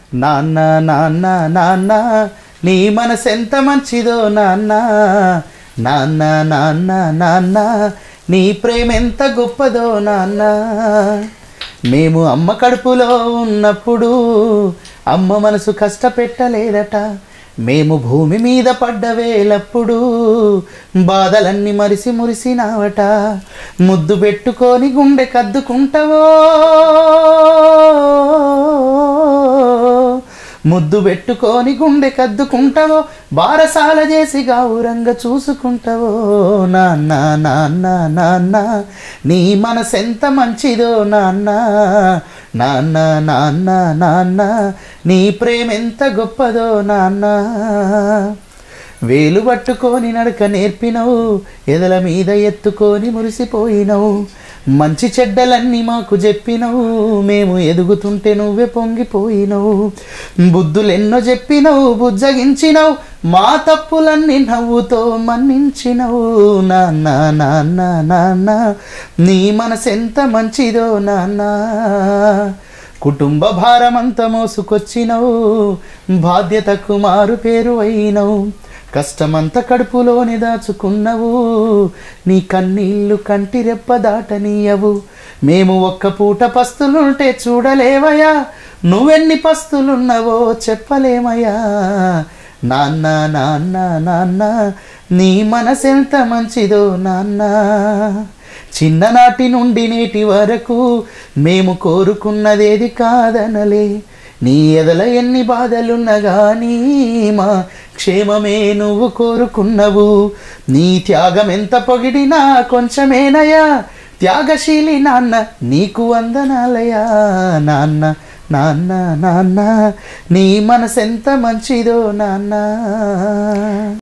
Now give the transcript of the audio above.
నాన్న నాన్న నాన్న నీ మనసెంత మంచిదో నాన్న నాన్న నాన్న నాన్న నీ ప్రేమ ఎంత గొప్పదో నాన్న మేము అమ్మ కడుపులో ఉన్నప్పుడు అమ్మ మనసు కష్టపెట్టలేదట మేము భూమి మీద పడ్డ వేలప్పుడు బాధలన్నీ మరిసి మురిసినావట ముద్దు పెట్టుకొని గుండె కద్దుకుంటావో ముద్దు పెట్టుకొని గుండె కద్దుకుంటావో బారసాల చేసి గావురంగా చూసుకుంటావో నాన్న నాన్న నాన్న నీ మనసెంత మంచిదో నాన్న నాన్న నాన్న నాన్న నీ ప్రేమ ఎంత గొప్పదో నాన్న వేలు పట్టుకొని నడక నేర్పినవు ఎదల మీద ఎత్తుకొని మురిసిపోయినవు మంచి చెడ్డలన్నీ మాకు చెప్పినవు మేము ఎదుగుతుంటే నువ్వే పొంగిపోయినవు బుద్ధులెన్నో చెప్పినవు బుజ్జగించినవు మా తప్పులన్నీ నవ్వుతో మన్నించినవు నాన్న నాన్న నాన్న నీ మనసెంత మంచిదో నాన్న కుటుంబ భారమంతా మోసుకొచ్చినవు బాధ్యతకు మారు పేరు అయినవు కష్టమంతా కడుపులోనే దాచుకున్నవు నీ కన్నీళ్ళు కంటి రెప్ప దాటనీయవు మేము ఒక్క పూట పస్తులుంటే చూడలేవయ్యా నువ్వెన్ని పస్తులున్నవో చెప్పలేమయ్యా నాన్న నాన్న నాన్న నీ మనసెంత మంచిదో నాన్న చిన్ననాటి నుండి నేటి వరకు మేము కోరుకున్నదేది కాదనలే నీ ఎదల ఎన్ని బాధలున్నా గానీ మా క్షేమమే నువ్వు కోరుకున్నవు నీ త్యాగం ఎంత పొగిడినా కొంచెమేనయా త్యాగశీలి నాన్న నీకు వందనాలయా నాన్న నాన్న నాన్న నీ మనసెంత మంచిదో నాన్న